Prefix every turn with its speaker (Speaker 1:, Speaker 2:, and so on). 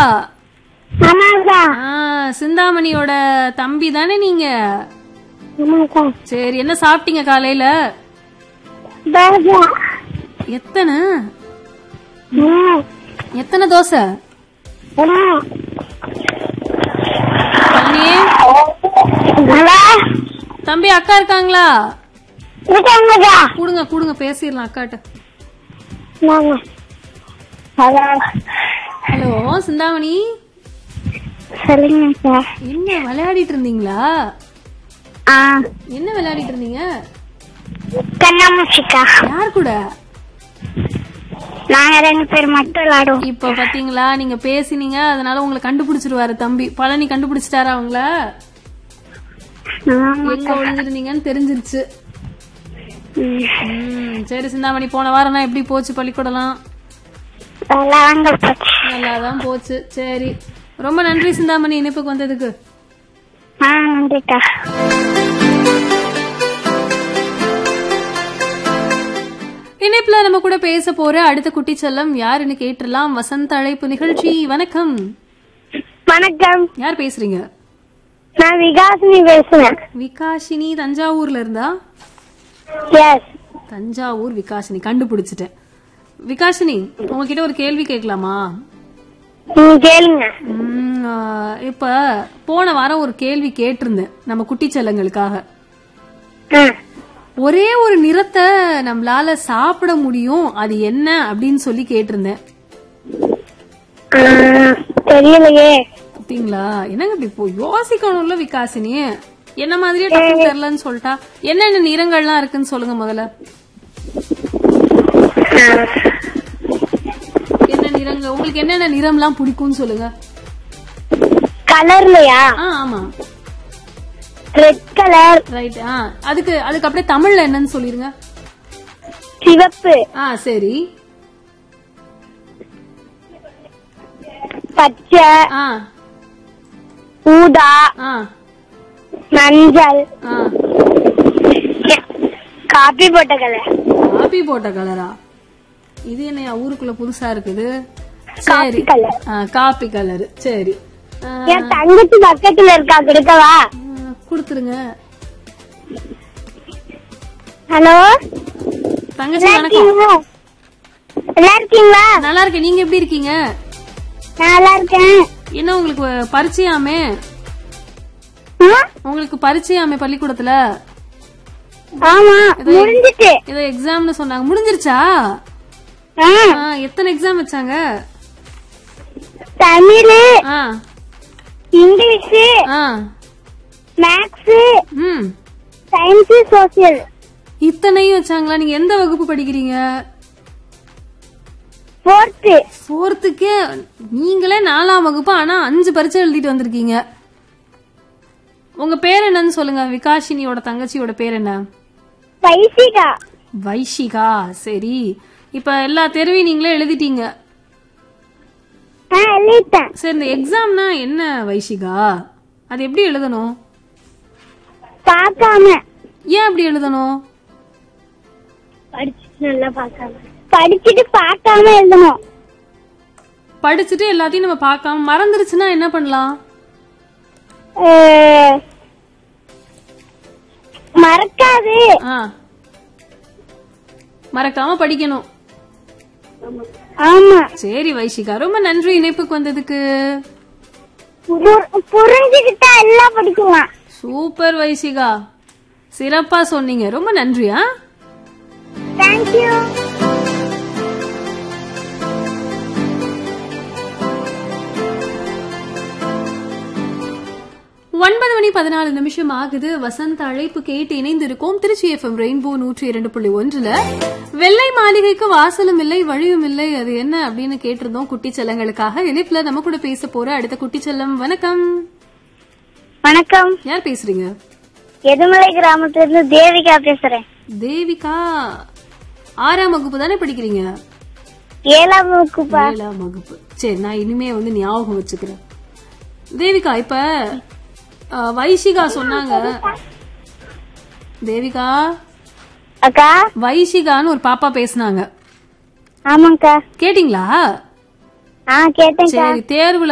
Speaker 1: ஆமாக்கா
Speaker 2: ஆ, சிந்தாமணியோட தம்பி தானே நீங்க
Speaker 1: ஆமாக்கா
Speaker 2: சரி என்ன சாப்பிட்டீங்க காலையில
Speaker 1: தோசை
Speaker 2: எத்தனை
Speaker 1: ம்.
Speaker 2: எத்தனை தோசை
Speaker 1: ம்.
Speaker 2: பழனி
Speaker 1: ஹலோ
Speaker 2: தம்பி அக்கா இருக்காங்களா
Speaker 1: இருக்காங்கக்கா
Speaker 2: கூடுங்க கூடுங்க பேசிடலாம் அக்காட்ட
Speaker 1: நாங்க ஹலோ
Speaker 2: ஹலோ சிந்தாமணி
Speaker 1: சொல்லுங்கக்கா
Speaker 2: என்ன விளையாடிட்டு இருந்தீங்களா
Speaker 1: ஆ
Speaker 2: என்ன விளையாடிட்டு இருந்தீங்க
Speaker 1: கண்ணாமூச்சிக்கா
Speaker 2: யார் கூட
Speaker 1: நாங்க ரெண்டு பேர் மட்டும் விளையாடுவோம்
Speaker 2: இப்ப பாத்தீங்களா நீங்க பேசினீங்க அதனால உங்களை கண்டுபிடிச்சிருவாரு தம்பி பழனி கண்டுபிடிச்சிட்டாரா அவங்கள
Speaker 1: ஆமா.
Speaker 2: எங்க ஒளிஞ்சிருந்தீங்கன்னு தெரிஞ்சிருச்சு
Speaker 1: ம்.
Speaker 2: ம், சரி சிந்தாமணி போன வாரம் எப்படி போச்சு பள்ளிக்கூடலாம்
Speaker 1: விளையாங்க போச்சு
Speaker 2: நல்லாதான் போச்சு சரி ரொம்ப நன்றி சிந்தாமணி இணைப்புக்கு வந்ததுக்கு
Speaker 1: ஆ நன்றிக்கா
Speaker 2: இணைப்புல நம்ம கூட பேச போற அடுத்த குட்டி செல்லம் யாருன்னு கேட்டுடலாம் வசந்த அழைப்பு நிகழ்ச்சி வணக்கம்
Speaker 1: வணக்கம்
Speaker 2: யார் பேசுறீங்க
Speaker 1: நான் விகாசினி பேசுறேன்
Speaker 2: விகாஷினி தஞ்சாவூர்ல இருந்தா
Speaker 1: எஸ்
Speaker 2: தஞ்சாவூர் விகாஷினி கண்டுபிடிச்சிட்டேன் விகாஷினி உங்ககிட்ட ஒரு கேள்வி கேட்கலாமா
Speaker 1: நீங்க கேளுங்க
Speaker 2: ம், ஆ, இப்ப போன வாரம் ஒரு கேள்வி கேட்டிருந்தேன் நம்ம குட்டி செல்லங்களுக்காக
Speaker 1: ஆ.
Speaker 2: ஒரே ஒரு நிறத்தை நம்மளால சாப்பிட முடியும் அது என்ன அப்படின்னு சொல்லி கேட்டிருந்தேன்
Speaker 1: ஆ, தெரியலையே
Speaker 2: பாத்தீங்களா என்னங்க இப்படி இப்போ யோசிக்கணும்ல விகாசினி என்ன மாதிரியே டக்குனு தெரியலன்னு சொல்லிட்டா என்னென்ன நிறங்கள்லாம் இருக்குன்னு சொல்லுங்க முதல்ல
Speaker 1: ஆ.
Speaker 2: என்ன நிறங்கள் உங்களுக்கு என்னென்ன நிறம்லாம் பிடிக்கும்னு சொல்லுங்க
Speaker 1: கலர்லயா
Speaker 2: ஆ ஆமா
Speaker 1: ரெட் கலர்
Speaker 2: ரைட் ஆ அதுக்கு அதுக்கு அப்படியே தமிழ்ல என்னன்னு சொல்லிருங்க
Speaker 1: சிவப்பு
Speaker 2: ஆ சரி
Speaker 1: பச்சை
Speaker 2: ஆ
Speaker 1: ஊதா
Speaker 2: ஆ
Speaker 1: மஞ்சள்
Speaker 2: ஆ
Speaker 1: காபி போட்ட கலர்
Speaker 2: காபி போட்ட கலரா இது என்ன ஊருக்குள்ள புதுசா இருக்குது
Speaker 1: காபி
Speaker 2: சரி
Speaker 1: கலர்
Speaker 2: ஆ, காபி கலர் சரி ஆ,
Speaker 1: என் தங்கச்சி பக்கத்துல இருக்கா கொடுக்கவா
Speaker 2: ஆ, கொடுத்துருங்க
Speaker 1: ஹலோ
Speaker 2: தங்கச்சி
Speaker 1: நல்லா
Speaker 2: வணக்கம்
Speaker 1: இருக்கீங்களா நல்லா இருக்கீங்களா
Speaker 2: நல்லா இருக்கேன் நீங்க எப்படி இருக்கீங்க
Speaker 1: நான் நல்லா இருக்கேன்
Speaker 2: என்ன உங்களுக்கு பரிச்சையாமே
Speaker 1: ஆ?
Speaker 2: உங்களுக்கு பரிச்சையாமே பள்ளிக்கூடத்துல
Speaker 1: ஆமா முடிஞ்சிட்டு
Speaker 2: ஏதோ எக்ஸாம்னு சொன்னாங்க முடிஞ்சிருச்சா
Speaker 1: ஆ,
Speaker 2: ஆ, எத்தனை எக்ஸாம் வச்சாங்க
Speaker 1: தமிழ்
Speaker 2: ஆ
Speaker 1: இங்கிலீஷ்
Speaker 2: ஆ
Speaker 1: மேக்ஸ்
Speaker 2: ம்
Speaker 1: சயின்ஸ் சோசியல்
Speaker 2: இத்தனையும் வச்சாங்களா நீங்க எந்த வகுப்பு படிக்கிறீங்க
Speaker 1: ஃபோர்த்து
Speaker 2: ஃபோர்த்துக்கே நீங்களே நாலாம் வகுப்பு ஆனா அஞ்சு பரீட்சை எழுதிட்டு வந்திருக்கீங்க உங்க பேர் என்னன்னு சொல்லுங்க விகாஷினியோட தங்கச்சியோட பேர் என்ன
Speaker 1: பைசிகா
Speaker 2: வைஷிகா சரி இப்ப எல்லா தேர்வையும் நீங்களே எழுதிட்டீங்க
Speaker 1: ஆ எழுதிட்டேன்
Speaker 2: சரி இந்த எக்ஸாம்னா என்ன வைஷிகா அது எப்படி எழுதணும்
Speaker 1: பார்க்காம
Speaker 2: ஏன் அப்படி எழுதணும்
Speaker 1: படிச்சுட்டு நல்லா பார்க்காம படிச்சுட்டு பார்க்காம எழுதணும்
Speaker 2: படிச்சுட்டு எல்லாத்தையும் நம்ம பார்க்காம மறந்துருச்சுன்னா என்ன பண்ணலாம்
Speaker 1: ஆ, மறக்காது
Speaker 2: ஆ மறக்காம படிக்கணும்
Speaker 1: ஆமா
Speaker 2: சரி வைஷிகா ரொம்ப நன்றி இணைப்புக்கு வந்ததுக்கு
Speaker 1: புரி- புரிஞ்சுக்கிட்டா எல்லாம் படிக்கலாம்
Speaker 2: சூப்பர் வைஷிகா சிறப்பா சொன்னீங்க ரொம்ப நன்றியா
Speaker 1: தேங்க்யூ
Speaker 2: ஒன்பது மணி பதினாலு நிமிஷம் ஆகுது வசந்த அழைப்பு கேட்டு இணைந்திருக்கோம் திருச்சி எஃப்எம் ரெயின்போ நூற்றி இரண்டு புள்ளி ஒன்றுல வெள்ளை மாளிகைக்கு வாசலும் இல்லை வழியும் இல்லை அது என்ன அப்படின்னு கேட்டிருந்தோம் குட்டி செல்லங்களுக்காக இணைப்புல நம்ம கூட பேச போற அடுத்த குட்டி செல்லம் வணக்கம்
Speaker 1: வணக்கம்
Speaker 2: யார் பேசுறீங்க
Speaker 1: எதுமலை கிராமத்துல இருந்து தேவிகா பேசுறேன்
Speaker 2: தேவிகா ஆறாம் வகுப்பு தானே படிக்கிறீங்க
Speaker 1: ஏழாம் வகுப்பா
Speaker 2: ஏழாம் வகுப்பு சரி நான் இனிமே வந்து ஞாபகம் வச்சுக்கிறேன் தேவிகா இப்ப அஹ், வைஷிகா சொன்னாங்க தேவிகா
Speaker 1: அக்கா
Speaker 2: வைஷிகான்னு ஒரு பாப்பா பேசுனாங்க
Speaker 1: ஆமாக்கா
Speaker 2: கேட்டிங்களா
Speaker 1: ஆ கேட்டேன்க்கா
Speaker 2: சரி தேர்வுல